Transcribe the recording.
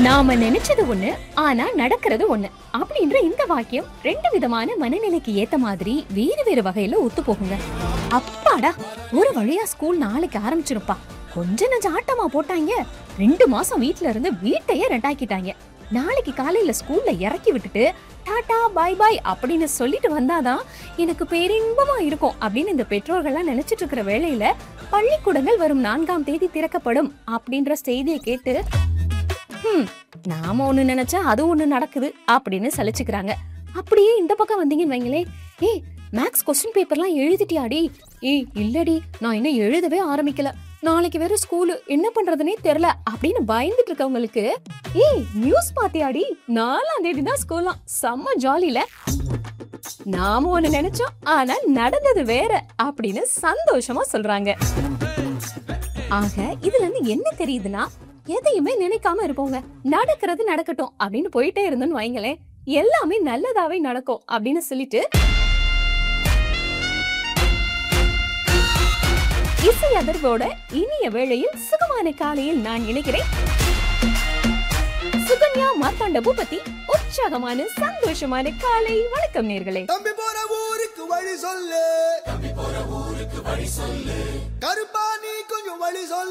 நாம நினைச்சது ஒண்ணு ஆனா நடக்கிறது ஒண்ணு அப்படின்ற இந்த வாக்கியம் ரெண்டு விதமான மனநிலைக்கு ஏத்த மாதிரி வேறு வேறு வகையில ஒத்து போகுங்க அப்பாடா ஒரு வழியா ஸ்கூல் நாளைக்கு ஆரம்பிச்சிருப்பா கொஞ்ச நஞ்ச ஆட்டமா போட்டாங்க ரெண்டு மாசம் வீட்ல இருந்து வீட்டையே ரெண்டாக்கிட்டாங்க நாளைக்கு காலையில ஸ்கூல்ல இறக்கி விட்டுட்டு டாடா பாய் பாய் அப்படின்னு சொல்லிட்டு வந்தாதான் எனக்கு பேரின்பமா இருக்கும் அப்படின்னு இந்த பெற்றோர்கள்லாம் நினைச்சிட்டு இருக்கிற வேளையில பள்ளிக்கூடங்கள் வரும் நான்காம் தேதி திறக்கப்படும் அப்படின்ற செய்தியை கேட்டு ஹம், நாம ஒண்ணு நினைச்சா அது ஒண்ணு நடக்குது அப்படின்னு சலிச்சுக்கிறாங்க அப்படியே இந்த பக்கம் வந்தீங்கன்னு வைங்களே ஏய் மேக்ஸ் கொஸ்டின் பேப்பர்லாம் எழுதிட்டியாடி ஏய் இல்லடி நான் இன்னும் எழுதவே ஆரம்பிக்கல நாளைக்கு வேற ஸ்கூலு என்ன பண்றதுனே தெரியல அப்படின்னு பயந்துட்டு இருக்கவங்களுக்கு ஏய் நியூஸ் பாத்தியாடி நாலாம் தேதி தான் ஸ்கூலாம் செம்ம ஜாலில நாம ஒண்ணு நினைச்சோம் ஆனா நடந்தது வேற அப்படின்னு சந்தோஷமா சொல்றாங்க ஆக இதுல இருந்து என்ன தெரியுதுன்னா எதையுமே நினைக்காம இருப்போங்க நடக்கிறது நடக்கட்டும் அப்படின்னு போயிட்டே இருந்தோம்னு வைங்களேன் எல்லாமே நல்லதாவே நடக்கும் அப்படின்னு சொல்லிட்டு இசை அதிர்வோட இனிய வேளையில் சுகமான காலையில் நான் இணைகிறேன் சுகன்யா மார்த்தாண்ட பூபதி உற்சாகமான சந்தோஷமான காலை வணக்கம் நேர்களே தம்பி போற ஊருக்கு வழி சொல்லு தம்பி போற ஊருக்கு வழி சொல்லு கருப்பா நீ கொஞ்சம் வழி சொல்லு